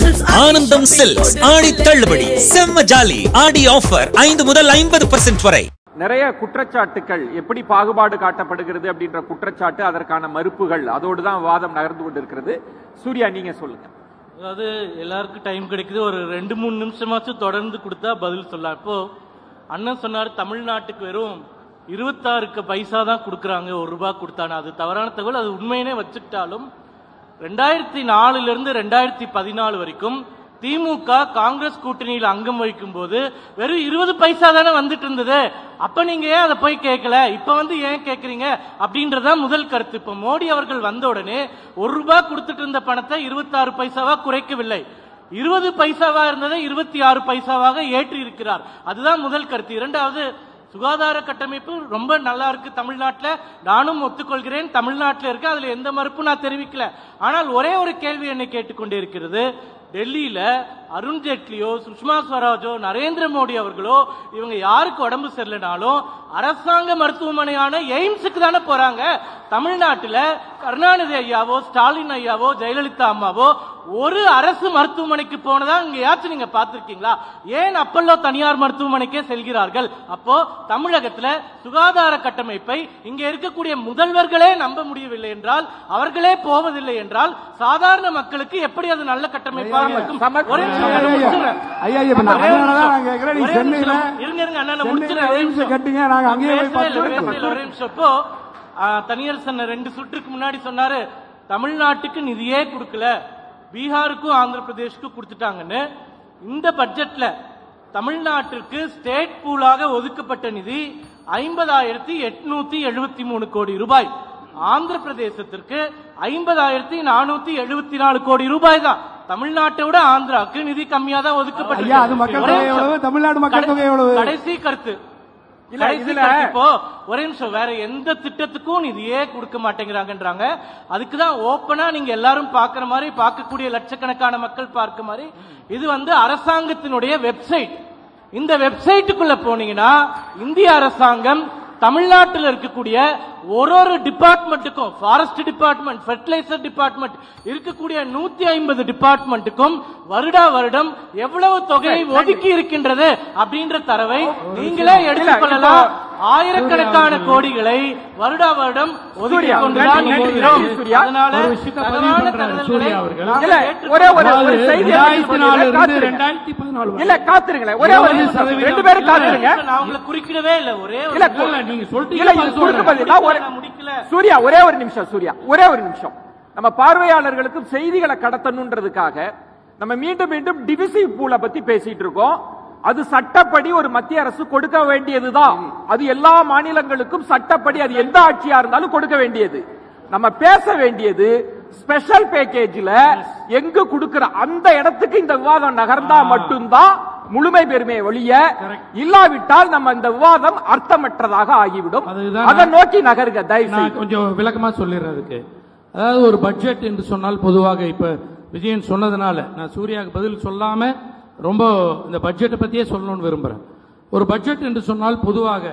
ஆனந்தம் சில்க்ஸ் ஆடி தள்ளுபடி செம்ம ஜாலி ஆடி ஆஃபர் ஐந்து முதல் ஐம்பது பர்சன்ட் வரை நிறைய குற்றச்சாட்டுகள் எப்படி பாகுபாடு காட்டப்படுகிறது அப்படின்ற குற்றச்சாட்டு அதற்கான மறுப்புகள் அதோடு தான் விவாதம் நகர்ந்து கொண்டிருக்கிறது சூர்யா நீங்க சொல்லுங்க அதாவது எல்லாருக்கும் டைம் கிடைக்குது ஒரு ரெண்டு மூணு நிமிஷமாச்சும் தொடர்ந்து கொடுத்தா பதில் சொல்லலாம் இப்போ அண்ணன் சொன்னார் தமிழ்நாட்டுக்கு வெறும் இருபத்தாறுக்கு பைசா தான் கொடுக்குறாங்க ஒரு ரூபாய் கொடுத்தானே அது தவறான தகவல் அது உண்மையினே வச்சுக்கிட்டாலும் ரெண்டாயிரத்தி நாலுல இருந்து ரெண்டாயிரத்தி பதினாலு வரைக்கும் திமுக காங்கிரஸ் கூட்டணியில் அங்கம் வகிக்கும் போது வெறும் இருபது பைசா தானே வந்துட்டு இருந்தது அப்ப நீங்க ஏன் அதை போய் கேட்கல இப்ப வந்து ஏன் கேக்குறீங்க அப்படின்றதா முதல் கருத்து இப்ப மோடி அவர்கள் வந்த உடனே ஒரு ரூபாய் கொடுத்துட்டு இருந்த பணத்தை இருபத்தாறு பைசாவா குறைக்கவில்லை இருபது பைசாவா இருந்ததை இருபத்தி ஆறு பைசாவாக ஏற்றி இருக்கிறார் அதுதான் முதல் கருத்து இரண்டாவது சுகாதார கட்டமைப்பு ரொம்ப நல்லா இருக்கு தமிழ்நாட்டில் நானும் ஒத்துக்கொள்கிறேன் தமிழ்நாட்டில் இருக்கு அதுல எந்த மறுப்பும் நான் தெரிவிக்கல ஆனால் ஒரே ஒரு கேள்வி என்னை கேட்டுக்கொண்டே இருக்கிறது டெல்லியில அருண் ஜேட்லியோ சுஷ்மா ஸ்வராஜோ நரேந்திர மோடி அவர்களோ இவங்க யாருக்கு உடம்பு சரியில்லைனாலும் அரசாங்க மருத்துவமனையான எய்ம்ஸுக்கு தானே போறாங்க தமிழ்நாட்டுல கருணாநிதி ஐயாவோ ஸ்டாலின் ஐயாவோ ஜெயலலிதா அம்மாவோ ஒரு அரசு மருத்துவமனைக்கு போனதா இங்க யாச்சும் நீங்க பார்த்திருக்கீங்களா ஏன் அப்பல்லோ தனியார் மருத்துவமனைக்கே செல்கிறார்கள் அப்போ தமிழகத்துல சுகாதார கட்டமைப்பை இங்க இருக்கக்கூடிய முதல்வர்களே நம்ப முடியவில்லை என்றால் அவர்களே போவதில்லை என்றால் சாதாரண மக்களுக்கு எப்படி அது நல்ல கட்டமைப்பாக இருக்கும் ஒரே நிமிஷம் ஐயா, நான் ஐயா, முடிச்சிடுறேன். ஐயா, ஐயா, இப்ப நான் ஒரே அதனால தான் நிமிஷம். நான் கேட்கிறேன், நீங்க ஒரே சென்னையில- நிமிஷம். இருங்க இருங்க அண்ணா நான் சென்னையில முடிச்சிடுறேன். ஒரே எய்ம்ஸ் நிமிஷம். கட்டுங்க, நாங்க அங்கேயே போய் பேசவே இல்லை, பார்த்து பேசவே இல்லை, ஒரே நிமிஷம். இப்போ ஆ, தனியரசன் ரெண்டு சுற்றுக்கு முன்னாடி சொன்னாரு தமிழ்நாட்டுக்கு நிதியே கொடுக்கல பீகாருக்கும் ஆந்திர பிரதேஷ்க்கும் கொடுத்துட்டாங்கன்னு இந்த பட்ஜெட்ல தமிழ்நாட்டிற்கு ஸ்டேட் பூலாக ஒதுக்கப்பட்ட நிதி ஐம்பதாயிரத்தி எட்நூத்தி எழுபத்தி மூணு கோடி ரூபாய் ஆந்திர பிரதேசத்திற்கு ஐம்பதாயிரத்தி நானூத்தி எழுபத்தி நாலு கோடி ரூபாய் தான் தமிழ்நாட்டை விட ஆந்திராவுக்கு நிதி கம்மியா தான் ஒதுக்கப்பட்டிருக்கு. ஐயா, அது மக்கள் ஒரே தொகை நிமிஷம். எவ்வளவு? தமிழ்நாடு மக்கள் கடை- தொகை எவ்வளவு? கடைசி கருத்து இல்ல, கடைசி இதுல- கருத்து இப்போ ஒரே நிமிஷம் வேற எந்த திட்டத்துக்கும் நிதியே கொடுக்க மாட்டேங்கிறாங்கன்றாங்க அதுக்கு தான் ஓப்பனா நீங்க எல்லாரும் பார்க்கிற மாதிரி பார்க்கக்கூடிய லட்சக்கணக்கான மக்கள் பார்க்க மாதிரி இது வந்து அரசாங்கத்தினுடைய வெப்சைட் இந்த வெப்சைட்டுக்குள்ள போனீங்கன்னா இந்திய அரசாங்கம் தமிழ்நாட்டில் இருக்கக்கூடிய ஒரு ஒரு டிபார்ட்மெண்ட்டுக்கும் ஃபாரஸ்ட் டிபார்ட்மெண்ட் ஃபெர்டிலைசர் டிபார்ட்மெண்ட் இருக்கக்கூடிய நூத்தி ஐம்பது டிபார்ட்மெண்ட்டுக்கும் வருடா வருடம் எவ்வளவு தொகையை ஒதுக்கி இருக்கின்றது அப்படின்ற தரவை நீங்களே எடுத்துக்கொள்ளலாம் ஆயிரக்கணக்கான கோடிகளை வருடா வருடம் ஒதுக்கி சூர்யா, கொண்டுதான் நன்றி, நன்றி, இருக்கிறோம் நன்றி, சூர்யா. அதனால ஒரு விஷயத்தை பதிவு தவறான பண்றாரு தகவல்களை சூர்யா அவர்கள். நாங்கள் இல்ல, ஏற்றுக்கொள்ள ஒரே ஒரு- அதாவது ஒரு செய்தி ரெண்டாயிரத்தி நாலுல இருந்து காத்திருங்க. ரெண்டாயிரத்தி பதினாலு வரை. இல்ல காத்துருங்களேன் ஒரே ஒரு இருபது நிமிஷம். சதவீதம். ரெண்டு பேரும் காத்துருங்க நான் உங்களை குறிக்கிடவே இல்ல ஒரே ஒரு இல்ல இல்ல, நீங்க சொல்லிட்டீங்க, இல்ல, இது பதில் குறுக்கு சொல்றேன். பதில். நான் ஒரு- நான் முடிக்கல. சூர்யா ஒரே ஒரு நிமிஷம் சூர்யா ஒரே ஒரு நிமிஷம் நம்ம பார்வையாளர்களுக்கு செய்திகளை கடத்தணுன்றதுக்காக நம்ம மீண்டும் மீண்டும் டிவிசிவ் பூல பத்தி பேசிட்டு இருக்கோம் அது சட்டப்படி ஒரு மத்திய அரசு கொடுக்க வேண்டியதுதான் அது எல்லா மாநிலங்களுக்கும் சட்டப்படி அது எந்த ஆட்சியா இருந்தாலும் கொடுக்க வேண்டியது நம்ம பேச வேண்டியது ஸ்பெஷல் பேக்கேஜ்ல எங்க கொடுக்கிற அந்த இடத்துக்கு இந்த விவாதம் நகர்ந்தா மட்டும்தான் முழுமை பெருமையை ஒழிய இல்லாவிட்டால் நம்ம இந்த விவாதம் அர்த்தமற்றதாக ஆகிவிடும் அதுதான் அதை நோக்கி நகருங்க தயவு நான் செய்து கொஞ்சம் விளக்கமா சொல்லிடுறேன் அதுக்கு அதாவது ஒரு பட்ஜெட் என்று சொன்னால் பொதுவாக இப்ப விஜயன் சொன்னதுனால நான் சூர்யாவுக்கு பதில் சொல்லாம ரொம்ப இந்த பட்ஜெட்டை பத்தியே சொல்லணும்னு விரும்புறேன் ஒரு பட்ஜெட் என்று சொன்னால் பொதுவாக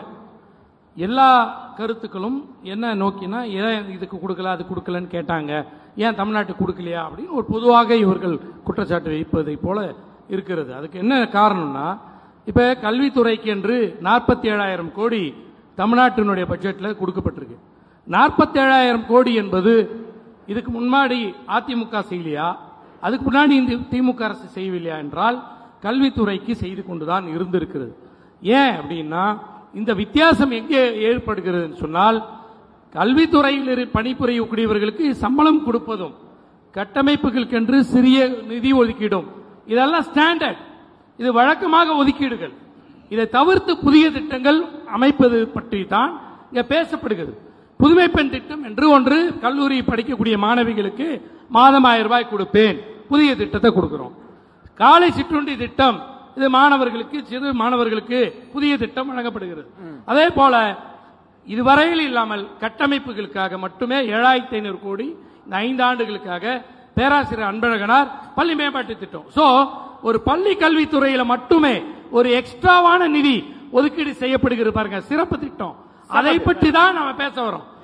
எல்லா கருத்துக்களும் என்ன நோக்கினா ஏன் இதுக்கு கொடுக்கல அது கொடுக்கலன்னு கேட்டாங்க ஏன் தமிழ்நாட்டுக்கு கொடுக்கலையா அப்படின்னு ஒரு பொதுவாக இவர்கள் குற்றச்சாட்டு வைப்பதை போல இருக்கிறது அதுக்கு என்ன காரணம்னா இப்ப கல்வித்துறைக்கு என்று நாற்பத்தி ஏழாயிரம் கோடி தமிழ்நாட்டினுடைய பட்ஜெட்ல கொடுக்கப்பட்டிருக்கு நாற்பத்தி ஏழாயிரம் கோடி என்பது இதுக்கு முன்னாடி அதிமுக செய்யலையா அதுக்கு முன்னாடி இந்த திமுக அரசு செய்யவில்லையா என்றால் கல்வித்துறைக்கு செய்து கொண்டுதான் இருந்திருக்கிறது ஏன் அப்படின்னா இந்த வித்தியாசம் எங்கே ஏற்படுகிறதுன்னு சொன்னால் கல்வித்துறையில் இரு- பணிபுரியக்கூடியவர்களுக்கு சம்பளம் கொடுப்பதும் கட்டமைப்புகளுக்கென்று சிறிய நிதி ஒதுக்கீடும் இதெல்லாம் ஸ்டாண்டர்ட் இது வழக்கமாக ஒதுக்கீடுகள் இதை தவிர்த்து புதிய திட்டங்கள் அமைப்பது பற்றி தான் இங்க பேசப்படுகிறது புதுமை பெண் திட்டம் என்று ஒன்று கல்லூரி படிக்கக்கூடிய மாணவிகளுக்கு மாதம் ஆயிரம் ரூபாய் கொடுப்பேன் புதிய திட்டத்தை கொடுக்கிறோம் காலை சிற்றுண்டி திட்டம் இது மாணவர்களுக்கு சிறு மாணவர்களுக்கு புதிய திட்டம் வழங்கப்படுகிறது அதே போல இதுவரையில் இல்லாமல் கட்டமைப்புகளுக்காக மட்டுமே ஏழாயிரத்தி ஐநூறு கோடி இந்த ஐந்து ஆண்டுகளுக்காக பேராசிரியர் அன்பழகனார் பள்ளி மேம்பாட்டு திட்டம் சோ ஒரு பள்ளி கல்வித்துறையில மட்டுமே ஒரு எக்ஸ்ட்ராவான நிதி ஒதுக்கீடு செய்யப்படுகிறது பாருங்க சிறப்பு திட்டம் அதை பற்றி தான் நாம பேச வரோம்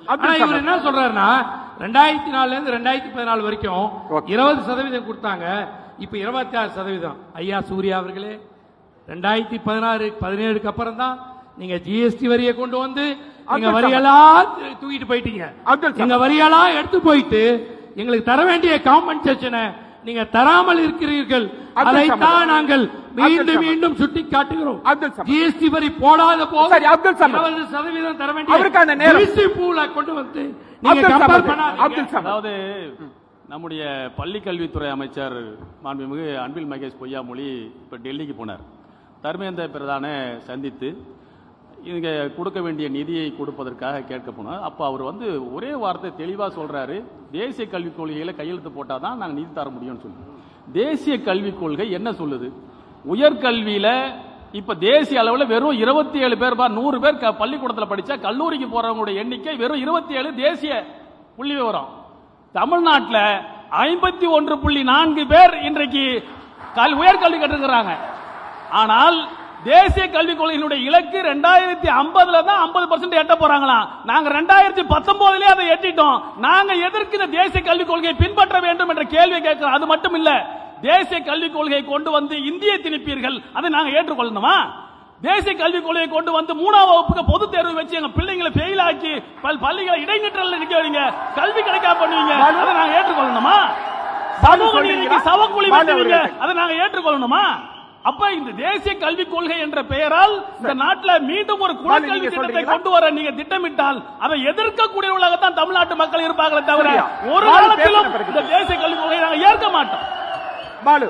அப்துல் ஆனா இவர் சமத். என்ன சொல்றாருன்னா ரெண்டாயிரத்தி நாலுல இருந்து ரெண்டாயிரத்தி பதினாலு வரைக்கும் Okay. இருபது சதவீதம் கொடுத்தாங்க இப்ப இருபத்தி ஆறு சதவீதம் ஐயா சூர்யா அவர்களே ரெண்டாயிரத்தி பதினாறு பதினேழுக்கு அப்புறம் தான் நீங்க ஜிஎஸ்டி வரியை கொண்டு வந்து எங்க அப்துல் சமத். வரியெல்லாம் தூ- தூக்கிட்டு போயிட்டீங்க அப்துல் சமத். எங்க வரியெல்லாம் எடுத்து போயிட்டு எங்களுக்கு தர வேண்டிய காம்பன்சேஷனை நீங்க தராமல் இருக்கிறீர்கள் அப்துல் அதைத்தான் சமத். நாங்கள் அப்துல் மீண்டும் சமத். மீண்டும் சுட்டி காட்டுகிறோம் அப்துல் சமத். ஜிஎஸ்டி வரி போடாத போது சரி, அப்துல் சமத். இருபது சதவீதம் தர வேண்டிய அவருக்கான நேரம். டிசி பூல கொண்டு வந்து நீங்க அப்துல் கம்பேர் சமத் பண்ணாதீங்க அப்துல் சமத் அதாவது நம்முடைய பள்ளி கல்வித்துறை அமைச்சர் மாண்புமிகு அன்பில் மகேஷ் பொய்யாமொழி இப்போ டெல்லிக்கு போனார் தர்மேந்திர பிரதானை சந்தித்து இங்க கொடுக்க வேண்டிய நிதியை கொடுப்பதற்காக கேட்க போனார் அப்போ அவர் வந்து ஒரே வார்த்தை தெளிவாக சொல்றாரு தேசிய கல்விக் கொள்கையில கையெழுத்து போட்டால் தான் நாங்கள் நிதி தர முடியும்னு சொல்லி தேசிய கல்விக் கொள்கை என்ன சொல்லுது உயர்கல்வியில இப்ப தேசிய அளவில் வெறும் இருபத்தி ஏழு பேர் பா நூறு பேர் க- பள்ளிக்கூடத்துல படிச்சா கல்லூரிக்கு போறவங்களுடைய எண்ணிக்கை வெறும் இருபத்தி ஏழு தேசிய புள்ளி விவரம் தமிழ்நாட்டில் ஐம்பத்தி ஒன்று புள்ளி நான்கு பேர் இன்றைக்கு கல் உயர்கல்வி கற்றுக்கிறாங்க ஆனால் தேசிய கல்விக் கொள்கையினுடைய இலக்கு ரெண்டாயிரத்தி ஐம்பதுல தான் ஐம்பது பர்சன்ட் எட்ட போறாங்களாம் நாங்க ரெண்டாயிரத்தி பத்தொன்பதுலயே அதை எட்டிட்டோம் நாங்க எதற்கு இந்த தேசிய கல்விக் கொள்கையை பின்பற்ற வேண்டும் என்ற கேள்வி கேட்கிறோம் அது மட்டும் இல்ல தேசிய கல்விக் கொள்கையை கொண்டு வந்து இந்திய திணிப்பீர்கள் அதை நாங்க ஏற்றுக்கொள்ளணுமா தேசிய கல்விக் கொள்கையை கொண்டு வந்து மூணாம் வகுப்புக்கு பொது தேர்வு வச்சு எங்க பிள்ளைங்களை ஃபெயில் ஆக்கி பல் பள்ளிகளை இடைநிற்றல நிக்க வைங்க கல்வி கிடைக்காம பண்ணுவீங்க அதை நாங்க ஏற்றுக்கொள்ளணுமா சமூக சொல்றீங்களா? நீதிக்கு சவக்குழி பாலு வெட்டுவீங்க அவர்களே. அதை நாங்க ஏற்றுக்கொள்ளணுமா அப்ப இந்த தேசிய கல்விக் கொள்கை என்ற பெயரால் இந்த நாட்டுல மீண்டும் ஒரு பாலு, குலக்கல்வி நீங்க திட்டத்தை சொல்றீங்களா? கொண்டு வர நீங்க திட்டமிட்டால் அதை எதிர்க்கக்கூடியவர்களாகத்தான் தமிழ்நாட்டு மக்கள் இருப்பாங்களே தவிர சரியா. ஒரு பாலு காலத்திலும் பேசின பிறகு. இந்த தேசிய கல்விக் கொள்கையை நாங்க ஏற்க மாட்டோம் பாலு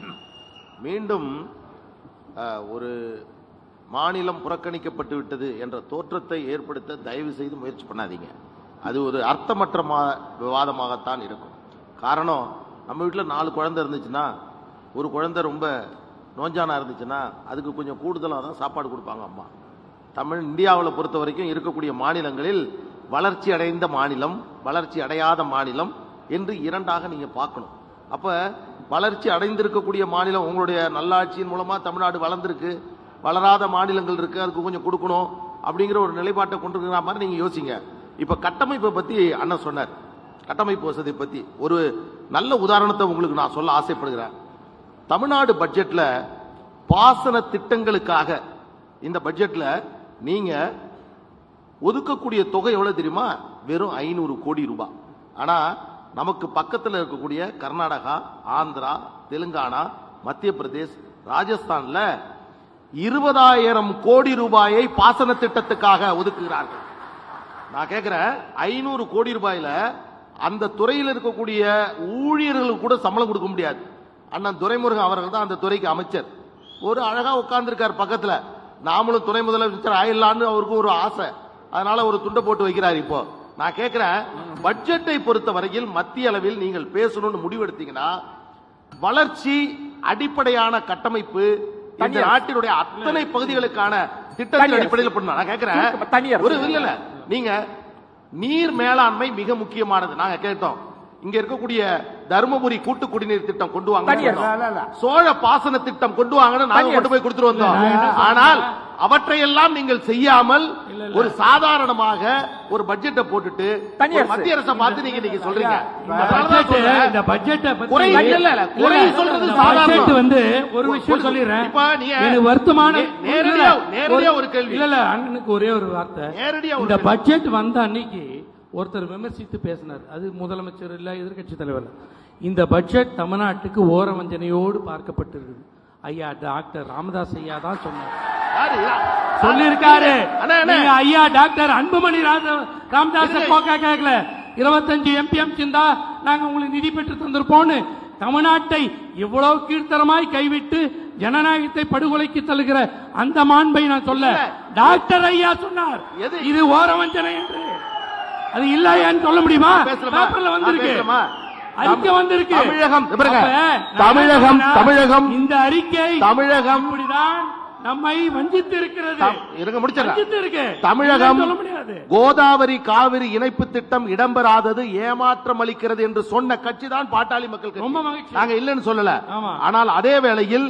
மீண்டும் அஹ், ஒரு மாநிலம் புறக்கணிக்கப்பட்டு விட்டது என்ற தோற்றத்தை ஏற்படுத்த தயவு செய்து முயற்சி பண்ணாதீங்க அது ஒரு அர்த்தமற்ற மா- விவாதமாகத்தான் இருக்கும் காரணம் நம்ம வீட்டில் நாலு குழந்தை இருந்துச்சுன்னா ஒரு குழந்தை ரொம்ப நோஞ்சானா இருந்துச்சுன்னா அதுக்கு கொஞ்சம் கூடுதலாக தான் சாப்பாடு கொடுப்பாங்க அம்மா தமிழ் இந்தியாவில் பொறுத்த வரைக்கும் இருக்கக்கூடிய மாநிலங்களில் வளர்ச்சி அடைந்த மாநிலம் வளர்ச்சி அடையாத மாநிலம் என்று இரண்டாக நீங்க பார்க்கணும் அப்ப வளர்ச்சி அடைந்திருக்கக்கூடிய மாநிலம் உங்களுடைய நல்லாட்சியின் மூலமா தமிழ்நாடு வளர்ந்திருக்கு வளராத மாநிலங்கள் இருக்கு அதுக்கு கொஞ்சம் கொடுக்கணும் அப்படிங்கிற ஒரு நிலைப்பாட்டை கொண்டிருக்கிற மாதிரி நீங்க யோசிங்க இப்ப கட்டமைப்பை பத்தி அண்ணன் சொன்னார் கட்டமைப்பு வசதி பத்தி ஒரு நல்ல உதாரணத்தை உங்களுக்கு நான் சொல்ல ஆசைப்படுகிறேன் தமிழ்நாடு பட்ஜெட்ல பாசன திட்டங்களுக்காக இந்த பட்ஜெட்ல நீங்க ஒதுக்கக்கூடிய தொகை எவ்வளவு தெரியுமா வெறும் ஐநூறு கோடி ரூபாய் ஆனா நமக்கு பக்கத்துல இருக்கக்கூடிய கர்நாடகா ஆந்திரா தெலுங்கானா மத்திய பிரதேஷ் ராஜஸ்தான்ல இருபதாயிரம் கோடி ரூபாயை பாசன திட்டத்துக்காக ஒதுக்குகிறார்கள் நான் கேட்கிறேன் ஐநூறு கோடி ரூபாயில அந்த துறையில் இருக்கக்கூடிய ஊழியர்களுக்கு கூட சம்பளம் கொடுக்க முடியாது அண்ணன் துரைமுருகன் அவர்கள் தான் அந்த துறைக்கு அமைச்சர் ஒரு அழகா உட்கார்ந்திருக்கார் பக்கத்துல நாமளும் துணை முதலமைச்சர் ஆயிடலான்னு அவருக்கும் ஒரு ஆசை அதனால ஒரு துண்டை போட்டு வைக்கிறார் இப்போ நான் கேட்கிறேன் பட்ஜெட்டை பொறுத்த வரையில் மத்திய அளவில் நீங்கள் பேசணும்னு முடிவெடுத்தீங்கன்னா வளர்ச்சி அடிப்படையான கட்டமைப்பு இந்த தனியார். நாட்டினுடைய அத்தனை பகுதிகளுக்கான திட்டத்தின் தனியார். அடிப்படையில் பண்ணணும் நான் தனியார். கேட்கிறேன் ஒரு இல்ல இல்ல நீங்க நீர் மேலாண்மை மிக முக்கியமானது நாங்க கேட்டோம் இங்க இருக்கக்கூடிய தருமபுரி கூட்டு குடிநீர் திட்டம் கொண்டு வாங்க தனியார். சொன்னோம். சோழ பாசன திட்டம் கொண்டு வாங்கன்னு நாங்க தனியார். கொண்டு போய் கொடுத்துட்டு வந்தோம் இல்ல, நான் என்ன சொல்றேன்? ஆனால் அவற்றையெல்லாம் நீங்கள் செய்யாமல் இல்ல, இல்ல. ஒரு சாதாரணமாக ஒரு பட்ஜெட்டை போட்டுட்டு தனியார் ஒரு மத்திய அரசை பார்த்து நீங்க நீங்க சொல்றீங்க இந்த அதனாலதான் பட்ஜெட் சொல்றேன். இந்த பட்ஜெட்டை பத்தி குறை இல்ல, இல்ல, இல்ல. குறை இல்ல, சொல்றது இந்த சாதாரணம். பட்ஜெட் வந்து ஒரு ஒரு- விஷயம் ஒரு- சொல்லிடுறேன் இப்ப நீங்க எனக்கு வருத்தமான நே- நேரடியா- இல்ல, நேரடியா ஒரு கேள்வி. இல்ல இல்ல அண்ணனுக்கு ஒரே ஒரு வார்த்தை நேரடியா ஒரு இந்த கேள்வி. பட்ஜெட் வந்த அன்னைக்கு ஒருத்தர் விமர்சித்து பேசினார் அது முதலமைச்சர் இல்ல எதிர்க்கட்சி தலைவர் இல்ல. இந்த பட்ஜெட் தமிழ்நாட்டுக்கு ஓர வஞ்சனையோடு பார்க்கப்பட்டிருக்குது ஐயா டாக்டர் ராமதாஸ் ஐயா தான் சொன்னார் யாரு? சொல்லிருக்காரு அண்ணா, அண்ணா. நீங்க ஐயா டாக்டர் அன்புமணி ராத- ராமதாஸ் இருங்க. போக்கா கேட்கல இருபத்தஞ்சு எம்பிஎம் சிந்தா நாங்க உங்களுக்கு நிதி பெற்று தந்திருப்போம்னு தமிழ்நாட்டை இவ்வளவு கீழ்த்தரமாய் கைவிட்டு ஜனநாயகத்தை படுகொலைக்கு தள்ளுகிற அந்த மாண்பை நான் சொல்ல இல்ல. டாக்டர் ஐயா சொன்னார் எது? இது ஓரவஞ்சனை என்று அது இல்லையான்னு சொல்ல முடியுமா பேசலாமா? பேப்பர்ல வந்திருக்கு ஆ, பேசலாமா? அறிக்கை வந்திருக்கு தமிழகம், இங்க பாருங்க. அப்ப நான் தமிழகம், என்ன சொன்னேன்? தமிழகம். இந்த அறிக்கை தமிழகம். இப்படிதான் நம்மை வஞ்சித்து இருக்கிறது தம்- இருங்க முடிச்சிடலாம் வஞ்சித்து இருக்கு தமிழகம் இல்லைன்னு சொல்ல முடியாது கோதாவரி காவிரி இணைப்பு திட்டம் இடம்பெறாதது ஏமாற்றம் அளிக்கிறது என்று சொன்ன கட்சி தான் பாட்டாளி மக்கள் கட்சி. ரொம்ப மகிழ்ச்சி. நாங்க இல்லைன்னு சொல்லல ஆமா. ஆனால் அதே வேளையில்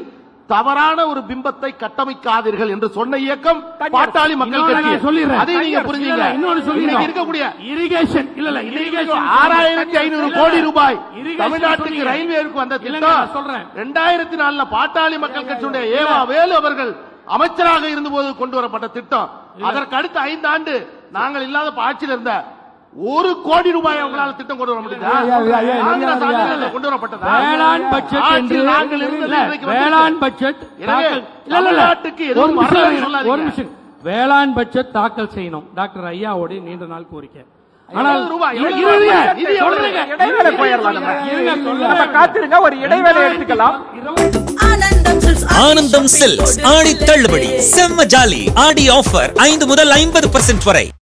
தவறான ஒரு பிம்பத்தை கட்டமைக்காதீர்கள் என்று சொன்ன இயக்கம் பாட்டாளி மக்கள் இன்னொன்னு கட்சி நான் சொல்லிடுறேன். அதை நீங்க புரிஞ்சுங்க இல்ல, இன்னொன்னு இன்னைக்கு சொல்லிடுறோம். இருக்கக்கூடிய irrigation இல்ல இல்ல irrigation ஆறாயிரத்தி ஐநூறு இல்ல, கோடி இல்ல. ரூபாய் irrigation தமிழ்நாட்டுக்கு சொன்னீங்க. ரயில்வேக்கு வந்த இல்லங்க, திட்டம் நான் சொல்றேன். ரெண்டாயிரத்தி நாலுல பாட்டாளி மக்கள் கட்சியுடைய ஏவா வேலு அவர்கள் அமைச்சராக இருந்தபோது கொண்டு வரப்பட்ட திட்டம் அதற்கு அடுத்த ஐந்து ஆண்டு நாங்கள் இல்லாத ஆட்சியில் இருந்த ஒரு கோடி ரூபாய் அவங்களால திட்டம் கொண்டு வர முடியுதா ஐயா, ஐயா, ஐயா, காங்கிரஸ் ஐயா, ஐயா. ஆட்சியில் கொண்டு வரப்பட்டதா வேளாண் பட்ஜெட் என்று ஆட்சியில் நாங்கள் இருந்தது இல்ல, இன்றைக்கு வேளாண் வந்திருக்கு. பட்ஜெட் எனவே தாக்கல்- இல்ல, இல்ல, இல்ல. தமிழ்நாட்டுக்கு எதுவும் ஒரு நிமிஷம் வரலன்னு இருங்க, சொல்லாதீங்க. ஒரு நிமிஷம் வேளாண் பட்ஜெட் தாக்கல் செய்யணும் டாக்டர் ஐயாவோட நீண்ட நாள் கோரிக்கை ஆனால் எவ்வளவு ரூபாய்? இல்ல, எவ்வளவு இருங்க, ரூபாய்? நிதி எவ்வளவு? சொல்றேங்க. இடைவேளை போயிடலாம் நம்ம. இருங்க, சொல்றேன். நம்ம காத்திருங்க ஒரு இடைவேளை எடுத்துக்கலாம் ஆனந்தம் சில்க்ஸ் ஆனந்தம் சில்க்ஸ் ஆடி தள்ளுபடி செம்ம ஜாலி ஆடி ஆஃபர் ஐந்து முதல் ஐம்பது பர்சன்ட் வரை